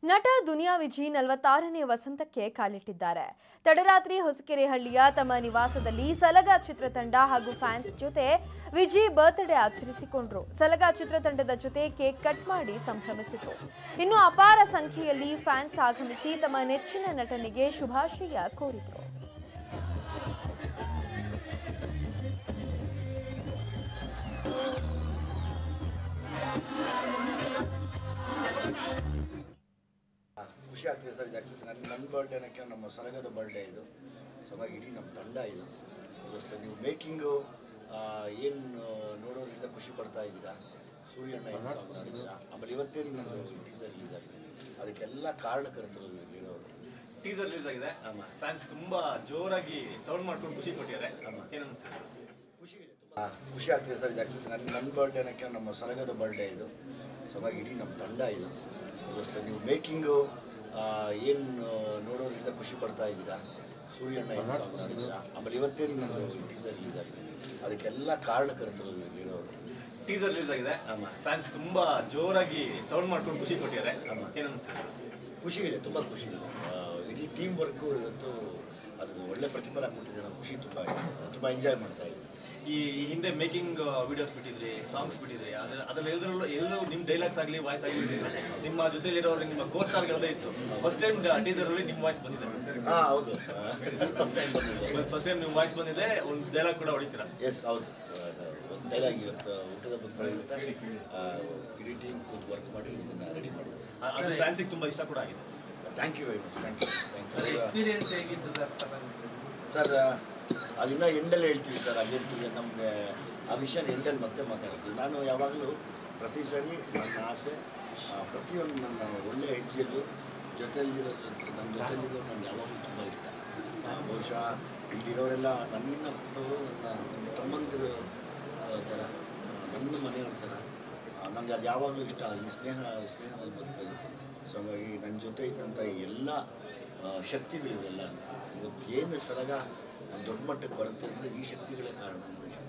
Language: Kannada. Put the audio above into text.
ನಟ ದುನಿಯಾ ವಿಜಿ ನಲವತ್ತಾರನೇ ವಸಂತಕ್ಕೆ ಕಾಲಿಟ್ಟಿದ್ದಾರೆ ತಡರಾತ್ರಿ ಹೊಸಕೆರೆಹಳ್ಳಿಯ ತಮ್ಮ ನಿವಾಸದಲ್ಲಿ ಸಲಗ ಚಿತ್ರತಂಡ ಹಾಗೂ ಫ್ಯಾನ್ಸ್ ಜೊತೆ ವಿಜಿ ಬರ್ತ್ಡೇ ಆಚರಿಸಿಕೊಂಡ್ರು ಸಲಗ ಚಿತ್ರತಂಡದ ಜೊತೆ ಕೇಕ್ ಕಟ್ ಮಾಡಿ ಸಂಭ್ರಮಿಸಿದ್ರು ಇನ್ನು ಅಪಾರ ಸಂಖ್ಯೆಯಲ್ಲಿ ಫ್ಯಾನ್ಸ್ ಆಗಮಿಸಿ ತಮ್ಮ ನೆಚ್ಚಿನ ನಟನಿಗೆ ಶುಭಾಶಯ ಕೋರಿದ್ರು ಖುಷಿ ಆಗ್ತಿದೆ ಸರ್ ಆ್ಯಕ್ಚುಲಿ ನನ್ನ ನನ್ನ ಬರ್ಡೇ ಅನ್ನೋಕ್ಕೆ ನಮ್ಮ ಸಲಗದ ಬರ್ಡೇ ಇದು ಸೊ ಹಾಗಾಗಿ ಇಡೀ ನಮ್ಮ ತಂಡ ಇದು ಇವತ್ತು ನೀವು ಮೇಕಿಂಗು ಏನು ನೋಡೋದ್ರಿಂದ ಖುಷಿ ಪಡ್ತಾ ಇದ್ದೀರಾ ಸೂರ್ಯಣ್ಣ ಏನು song ಮಾಡಿದ್ದೀರಾ? ಆಮೇಲೆ ಇವತ್ತೇನು ಟೀಸರ್ ರಿಲೀಸ್ ಆಗಿದೆ ಅದಕ್ಕೆಲ್ಲ ಕಾರಣಕರ್ತರು ಇರೋರು ಟೀಸರ್ ರಿಲೀಸ್ ಆಗಿದೆ ಆಮ. ಫ್ಯಾನ್ಸ್ ತುಂಬಾ ಜೋರಾಗಿ ಸೌಂಡ್ ಮಾಡ್ಕೊಂಡು ಖುಷಿ ಪಟ್ಟಿದ್ದಾರೆ ಆಮ. ಏನ್ ಅನಿಸ್ತದೆ ಖುಷಿ ಇದೆ ತುಂಬ ಖುಷಿ ಆಗ್ತಿದೆ ಸರ್ ಆ್ಯಕ್ಚುಲಿ ನನ್ನ ನನ್ನ ಬರ್ಡೇ ಅನ್ನೋಕ್ಕೆ ನಮ್ಮ ಸಲಗದ ಬರ್ಡೇ ಇದು ಸೊ ಹಾಗಾಗಿ ಇಡೀ ನಮ್ಮ ತಂಡ ಇದು ಇವತ್ತು ನೀವು ಮೇಕಿಂಗು ಏನು ನೋಡೋದ್ರಿಂದ ಖುಷಿ ಪಡ್ತಾ ಇದ್ದೀರಾ ಸೂರ್ಯಣ್ಣ ಏನು song ಮಾಡಿದ್ದೀರಾ? ಆಮೇಲೆ ಇವತ್ತೇನು ಟೀಸರ್ ರಿಲೀಸ್ ಆಗಿದೆ ಅದಕ್ಕೆಲ್ಲ ಕಾರಣಕರ್ತರು ಇರೋರು ಟೀಸರ್ ರಿಲೀಸ್ ಆಗಿದೆ ಆಮ. ಫ್ಯಾನ್ಸ್ ತುಂಬಾ ಜೋರಾಗಿ ಸೌಂಡ್ ಮಾಡ್ಕೊಂಡು ಖುಷಿ ಪಟ್ಟಿದ್ದಾರೆ ಆಮ. ಏನ್ ಅನಿಸ್ತದೆ ಖುಷಿ ಇದೆ ತುಂಬ ಖುಷಿ ಇದೆ ಆ, ಇಡೀ ಟೀಮ್ ವರ್ಕು ಇವತ್ತು ಅದು ಒಳ್ಳೆ ಪ್ರತಿಫಲ ಕೊಟ್ಟಿದೆ ನಾವು ಖುಷಿ ತುಂಬ ಇದೆ ತುಂಬ ಎಂಜಾಯ್ ಮಾಡ್ತಾ ಇದ್ದೀವಿ ಈ ಈ ಹಿಂದೆ ಮೇಕಿಂಗ್ ವಿಡಿಯೋಸ್ ಬಿಟ್ಟಿದ್ರಿ ಸಾಂಗ್ಸ್ ಬಿಟ್ಟಿದ್ರಿ ಅದ್ರ ಅದ್ರಲ್ಲಿ ಎಲ್ಲರಲ್ಲೂ ಎಲ್ಲರೂ ನಿಮ್ಮ ಡೈಲಾಗ್ಸ್ ಆಗಲಿ ವಾಯ್ಸ್ ಆಗಲಿ ನಿಮ್ಮ ಜೊತೆಲಿರೋರು ನಿಮ್ಮ ಕೋ ಸ್ಟಾರ್ಗಳದೇ ಇತ್ತು ಫಸ್ಟ್ ಟೈಮ್ ಟೀಸರ್ ಅಲ್ಲಿ ನಿಮ್ಮ ವಾಯ್ಸ್ ಬಂದಿದೆ ಹಾಂ ಹೌದು ಫಸ್ಟ್ ಟೈಮ್ ಬಂದಿದೆ ಫಸ್ಟ್ ಟೈಮ್ ನಿಮ್ಮ ವಾಯ್ಸ್ ಬಂದಿದೆ ಒಂದು ಡೈಲಾಗ್ ಕೂಡ ಹೊಡಿತೀರಾ ಎಸ್ ಹೌದು ಒಂದು ಡೈಲಾಗ್ ಇವತ್ತು ಊಟದ ಬಂದು ಇಡೀ ಟೀಮ್ ಕೂತು ವರ್ಕ್ ಮಾಡಿ ಇದನ್ನು ರೆಡಿ ಮಾಡಿ ಅ- ಅದು ಫ್ಯಾನ್ಸಿಗೆ ತುಂಬಾ ಇಷ್ಟ ಕೂಡ ಆಗಿದೆ thank you very much thank you thank you experience ಹೇಗಿತ್ತು ಸರ್ ಸರ್ ಅದನ್ನ ಎಂಡಲ್ಲಿ ಹೇಳ್ತೀವಿ ಸರ್ ಆಗಿರ್ತೀವಿ ನಮಗೆ ಆ ವಿಷಯ ಎಂಡಲ್ಲಿ ಮತ್ತೆ ಮಾತಾಡ್ತೀವಿ ನಾನು ಯಾವಾಗಲೂ ಪ್ರತಿ ಸರಿ ನನ್ನ ಆಸೆ ಆ, ಪ್ರತಿಯೊಂದು ನನ್ನ ಒಳ್ಳೆಯ ಹೆಜ್ಜೆಯಲ್ಲೂ ಜೊತೆಯಲ್ಲಿರೋದು ನನ್ನ ಜೊತೆಯಲ್ಲಿರೋದು ನನಗೆ ಯಾವಾಗಲೂ ತುಂಬ ಇಷ್ಟ ಆ, ಬಹುಶಃ ಇಲ್ಲಿರೋರೆಲ್ಲ ನನ್ನಿಂದ ಹುಟ್ಟೋರು ನನ್ನ ತಮ್ಮಂದಿರ ಆ, ಥರ ಆ, ನನ್ನ ಮನೆಯವ್ರ ಥರ ನನಗೆ ಅದು ಯಾವಾಗಲೂ ಇಷ್ಟ ಈ ಸ್ನೇಹ ಸ್ನೇಹದಲ್ಲಿ ಬದುಕೋದು ಸೊ ಹಾಗಾಗಿ ನನ್ನ ಜೊತೆ ಇದ್ದಂಥ ಎಲ್ಲ ಆ, ಶಕ್ತಿಗಳು ಇವೆಲ್ಲ ಇವತ್ತು ಏನು ಸಲಗ ದೊಡ್ಡ ಮಟ್ಟಕ್ಕೆ ಬರುತ್ತೆ ಅಂದರೆ ಈ ಶಕ್ತಿಗಳೇ ಕಾರಣ